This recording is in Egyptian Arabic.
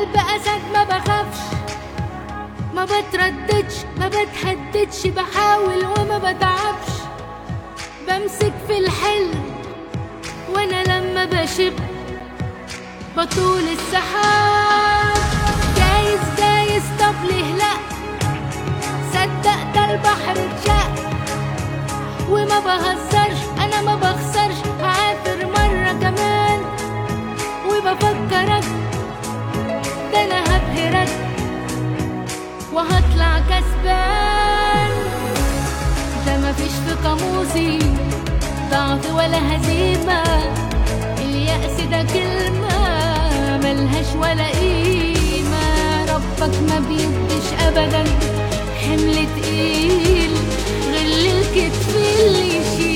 قلب اسد ما بخافش ما بترددش ما بتهددش بحاول وما بتعبش بمسك في الحلم وانا لما بشب بطول السحاب جايز جايز طب ليه لا صدق ده البحر اتشق وما بهزرش انا ما بخسرش هعافر مرة كمان وبفكرك ده انا هبهرك وهطلع كسبان ده مفيش في قاموسي ضعف ولا هزيمة اليأس ده كلمة ملهاش ولا قيمة ربك ما بيديش أبدا حمل تقيل غير الكتف اللي يشيل